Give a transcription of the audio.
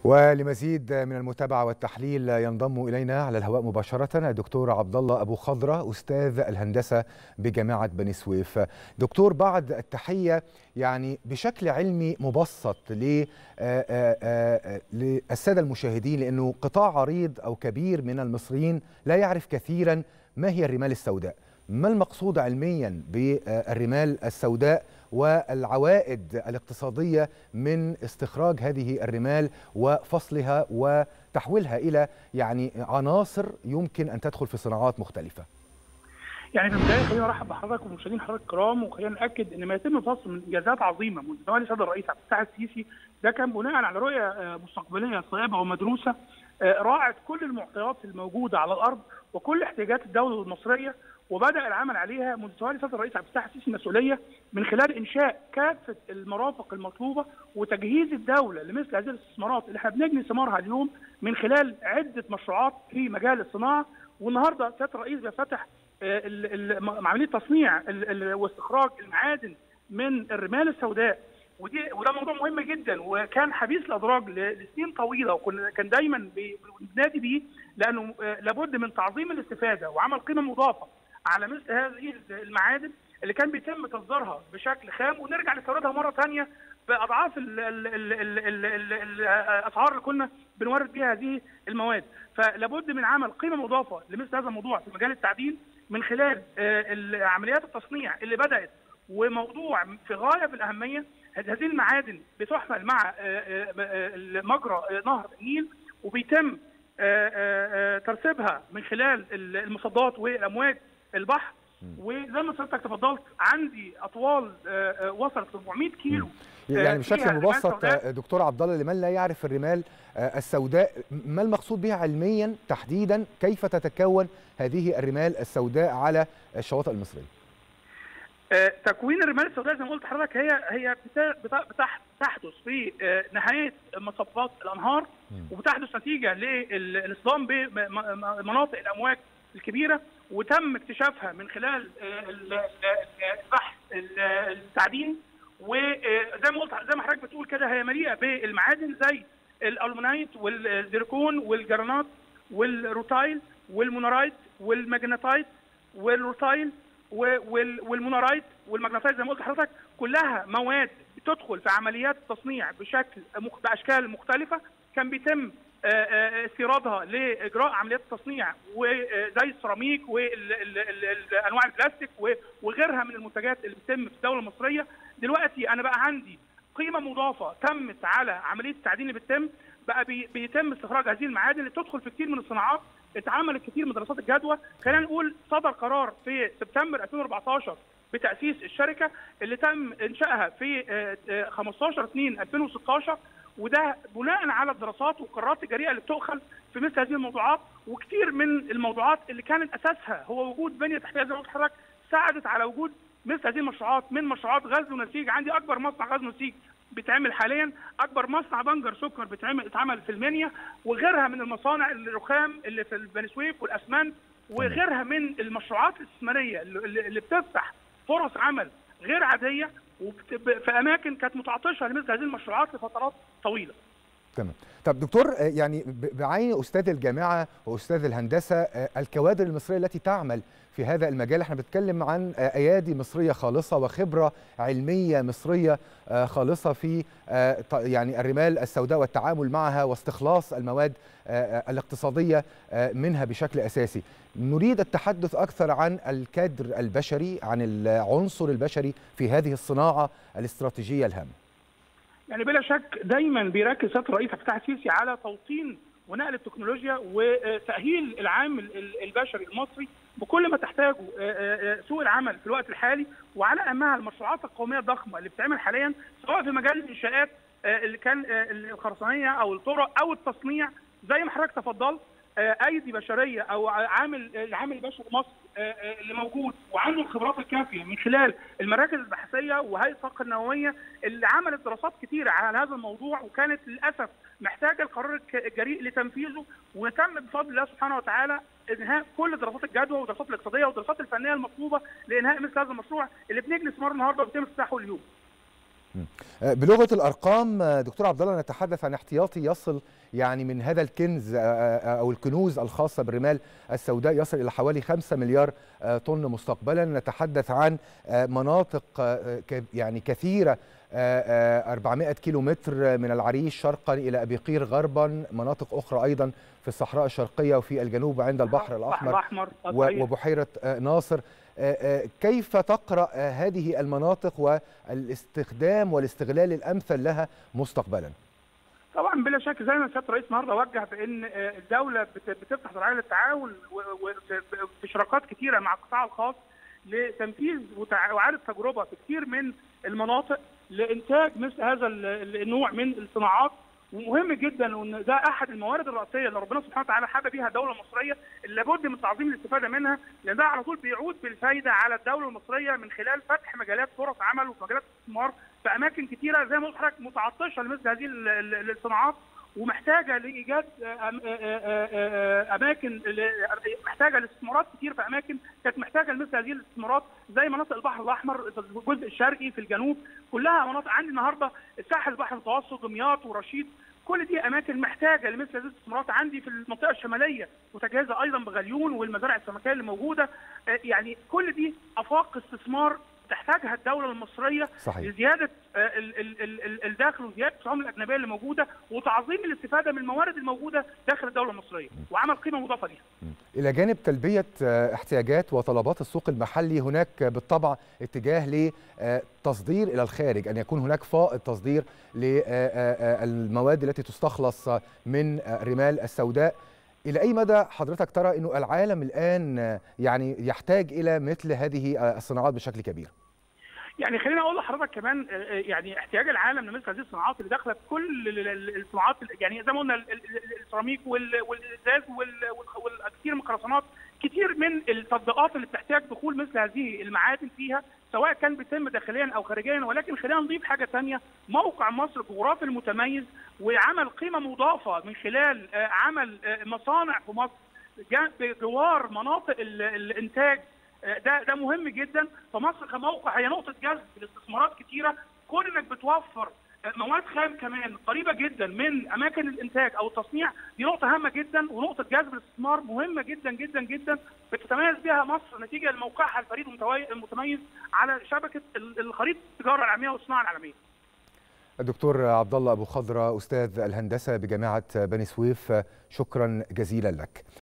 ولمزيد من المتابعة والتحليل ينضم إلينا على الهواء مباشرة الدكتور عبد الله أبو خضرة أستاذ الهندسة بجامعة بني سويف دكتور بعد التحية يعني بشكل علمي مبسط للسادة المشاهدين لأنه قطاع عريض أو كبير من المصريين لا يعرف كثيرا ما هي الرمال السوداء ما المقصود علميا بالرمال السوداء والعوائد الاقتصادية من استخراج هذه الرمال وفصلها وتحويلها إلى يعني عناصر يمكن أن تدخل في صناعات مختلفة يعني في البدايه خلينا نرحب بحضرتك ومشاهدين حضرتك الكرام وخلينا ناكد ان ما يتم فصل من انجازات عظيمه منذ زمان السيد الرئيس عبد الفتاح السيسي ده كان بناء على رؤيه مستقبليه صائبه ومدروسه راعت كل المعطيات الموجوده على الارض وكل احتياجات الدوله المصريه وبدا العمل عليها منذ تولي سياده الرئيس عبد الفتاح السيسي المسؤوليه من خلال انشاء كافه المرافق المطلوبه وتجهيز الدوله لمثل هذه الاستثمارات اللي احنا بنجني ثمارها اليوم من خلال عده مشروعات في مجال الصناعه والنهارده سياده الرئيس بيفتح عمليه تصنيع واستخراج المعادن من الرمال السوداء ودي وده موضوع مهم جدا وكان حبيس الادراج لسنين طويله وكنا كان دايما بنادي بيه لانه لابد من تعظيم الاستفاده وعمل قيمه مضافه على مثل هذه المعادن اللي كان بيتم تصديرها بشكل خام ونرجع نستوردها مره ثانيه باضعاف ال ال ال ال ال ال الاسعار اللي كنا بنورد بها هذه المواد فلابد من عمل قيمه مضافه لمثل هذا الموضوع في مجال التعدين من خلال عمليات التصنيع اللي بدات وموضوع في غايه في الاهميه هذه المعادن بتحمل مع مجرى نهر النيل وبيتم ترسيبها من خلال المصدات والامواج البحر وزي ما سيادتك تفضلت عندي اطوال وصلت 400 كيلو يعني بشكل مبسط دكتور عبد الله لمن لا يعرف الرمال السوداء ما المقصود بها علميا تحديدا كيف تتكون هذه الرمال السوداء على الشواطئ المصريه؟ تكوين الرمال السوداء زي ما قلت لحضرتك هي هي بتحدث في نهايه مصبات الانهار وبتحدث نتيجه للاصطدام بمناطق الامواج الكبيره وتم اكتشافها من خلال البحث التعدين وزي ما قلت زي ما حضرتك بتقول كده هي مليئه بالمعادن زي الالومنايت والزيركون والجرانات والروتايل والمونورايت والماجنتايت والروتايل والمونورايت والماجنتايت زي ما قلت لحضرتك كلها مواد بتدخل في عمليات التصنيع بشكل باشكال مختلفه كان بيتم استيرادها لاجراء عمليات التصنيع وزي السيراميك وانواع البلاستيك وغيرها من المنتجات اللي بتتم في الدوله المصريه دلوقتي انا بقى عندي قيمه مضافه تمت على عمليه التعدين اللي بتتم بقى بيتم استخراج هذه المعادن اللي تدخل في كثير من الصناعات اتعملت كثير من دراسات الجدوى خلينا نقول صدر قرار في سبتمبر 2014 بتاسيس الشركه اللي تم انشائها في 15 2 2016 وده بناء على الدراسات والقرارات الجريئه اللي بتؤخذ في مثل هذه الموضوعات وكثير من الموضوعات اللي كانت اساسها هو وجود بنيه تحتيه زي ما قلت لحضرتك ساعدت على وجود مثل هذه المشروعات من مشروعات غزل ونسيج عندي اكبر مصنع غزل ونسيج بيتعمل حاليا اكبر مصنع بنجر سكر بيتعمل اتعمل في المنيا وغيرها من المصانع الرخام اللي في بني سويف والاسمنت وغيرها من المشروعات الاستثماريه اللي بتفتح فرص عمل غير عاديه في اماكن كانت متعطشه لمثل هذه المشروعات لفترات طويله. تمام. طب دكتور يعني بعين استاذ الجامعه واستاذ الهندسه الكوادر المصريه التي تعمل في هذا المجال احنا بنتكلم عن ايادي مصريه خالصه وخبره علميه مصريه خالصه في يعني الرمال السوداء والتعامل معها واستخلاص المواد الاقتصاديه منها بشكل اساسي. نريد التحدث اكثر عن الكادر البشري عن العنصر البشري في هذه الصناعه الاستراتيجيه الهامه. يعني بلا شك دايما بيركز سياده الرئيس عبد الفتاح السيسي على توطين ونقل التكنولوجيا وتاهيل العامل البشري المصري بكل ما تحتاجه سوق العمل في الوقت الحالي وعلى اهمها المشروعات القوميه الضخمه اللي بتتعمل حاليا سواء في مجال الانشاءات اللي كان الخرسانيه او الطرق او التصنيع زي ما حضرتك تفضلت ايدي بشريه او عامل العامل البشري مصري اللي موجود وعنده الخبرات الكافيه من خلال المراكز البحثيه وهيئه الطاقه النوويه اللي عملت دراسات كثيره على هذا الموضوع وكانت للاسف محتاجه القرار الجريء لتنفيذه وتم بفضل الله سبحانه وتعالى انهاء كل دراسات الجدوى والدراسات الاقتصاديه والدراسات الفنيه المطلوبه لانهاء مثل هذا المشروع اللي بنجني ثمار النهارده وبيتم افتتاحه اليوم. بلغه الارقام دكتور عبد الله نتحدث عن احتياطي يصل يعني من هذا الكنز او الكنوز الخاصه بالرمال السوداء يصل الى حوالي 5 مليار طن مستقبلا نتحدث عن مناطق يعني كثيره 400 كيلو متر من العريش شرقا الى ابي قير غربا مناطق اخرى ايضا في الصحراء الشرقيه وفي الجنوب عند البحر الاحمر وبحيره ناصر كيف تقرا هذه المناطق والاستخدام والاستغلال الامثل لها مستقبلا طبعا بلا شك زي ما سياده الرئيس النهارده وجه بان الدوله بتفتح ذرائع للتعاون في شراكات كثيره مع القطاع الخاص لتنفيذ واعاده تجربه في كثير من المناطق لانتاج مثل هذا النوع من الصناعات ومهم جدا وان ده احد الموارد الرئيسيه اللي ربنا سبحانه وتعالى حابب بيها الدوله المصريه اللي لابد من تعظيم الاستفاده منها لان ده على طول بيعود بالفايده على الدوله المصريه من خلال فتح مجالات فرص عمل ومجالات استثمار في اماكن كثيره زي ما قلت لحضرتك متعطشه لمثل هذه الصناعات ومحتاجه لايجاد اماكن محتاجه لاستثمارات كتير في اماكن كانت محتاجه لمثل هذه الاستثمارات زي مناطق البحر الاحمر الجزء الشرقي في الجنوب كلها مناطق عندي النهارده الساحل البحر المتوسط دمياط ورشيد كل دي اماكن محتاجه لمثل هذه الاستثمارات عندي في المنطقه الشماليه وتجهيزها ايضا بغليون والمزارع السمكيه اللي موجوده يعني كل دي افاق استثمار تحتاجها الدوله المصريه صحيح. لزياده ال ال ال الدخل وزياده العمله الاجنبيه اللي موجوده وتعظيم الاستفاده من الموارد الموجوده داخل الدوله المصريه وعمل قيمه مضافه ليها. الى جانب تلبيه احتياجات وطلبات السوق المحلي هناك بالطبع اتجاه لتصدير الى الخارج ان يكون هناك فائض تصدير للمواد التي تستخلص من رمال السوداء الى اي مدى حضرتك ترى انه العالم الان يعني يحتاج الى مثل هذه الصناعات بشكل كبير يعني خليني اقول لحضرتك كمان يعني احتياج العالم لمثل هذه الصناعات اللي داخله في كل الصناعات يعني زي ما قلنا السيراميك والازاز والكثير من الخرسانات كتير من التطبيقات اللي بتحتاج دخول مثل هذه المعادن فيها سواء كان بيتم داخليا او خارجيا ولكن خلينا نضيف حاجه ثانيه موقع مصر الجغرافي المتميز وعمل قيمه مضافه من خلال عمل مصانع في مصر بجوار مناطق الانتاج ده ده مهم جدا فمصر كموقع هي نقطه جذب لاستثمارات كتيره كون انك بتوفر مواد خام كمان قريبه جدا من اماكن الانتاج او التصنيع دي نقطه هامه جدا ونقطه جذب الاستثمار مهمه جدا جدا جدا بتتميز بها مصر نتيجه لموقعها الفريد المتميز على شبكه الخريطه التجاره العالميه والصناعه العالميه. الدكتور عبد الله ابو خضره استاذ الهندسه بجامعه بني سويف شكرا جزيلا لك.